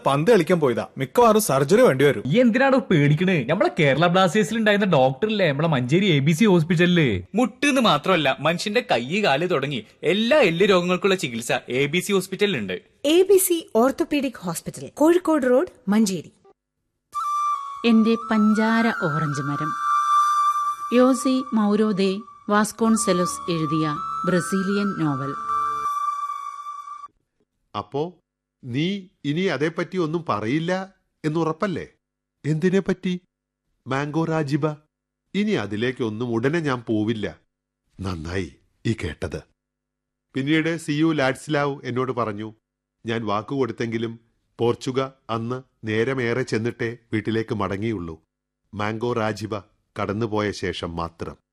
പന്ത് കളിക്കാൻ പോയതാ മിക്കവാറും സർജറി വേണ്ടി വരും ഈ എന്തിനാണ് പേടിക്കണേ നമ്മളെ കേരള ബ്ലാസ്റ്റേഴ്സിൽ ഉണ്ടായിരുന്ന ഡോക്ടറില്ലേ നമ്മളെ മഞ്ചേരി എ ബി സി ഹോസ്പിറ്റലില് മുട്ടെന്ന് മാത്രമല്ല മനുഷ്യന്റെ കൈ കാല് തുടങ്ങി എല്ലാ എല്ല് രോഗങ്ങൾക്കുള്ള ചികിത്സ എ ബി സി ഹോസ്പിറ്റലിലുണ്ട് A B C orthopaedic hospital Kozhikode road Manjeri എന്റെ പഞ്ചാര ഓറഞ്ച് മരം യോസി മൗരോദെ വാസ്കോൺസെലോസ് എഴുതിയ ബ്രസീലിയൻ നോവൽ അപ്പോ നീ ഇനി അതേപ്പറ്റി ഒന്നും പറയില്ല എന്നുറപ്പല്ലേ എന്തിനെ പറ്റി മാംഗോ രാജിബ ഇനി അതിലേക്കൊന്നും ഉടനെ ഞാൻ പോവില്ല നന്നായി ഈ കേട്ടത് പിന്നീട് സിയു ലാഡ്സ്ലാവ് എന്നോട് പറഞ്ഞു ഞാൻ വാക്കുകൊടുത്തെങ്കിലും പോർച്ചുഗ അന്ന് നേരമേറെ ചെന്നിട്ടേ വീട്ടിലേക്ക് മടങ്ങിയുള്ളൂ മാംഗോ രാജിബ കടന്നുപോയ ശേഷം മാത്രം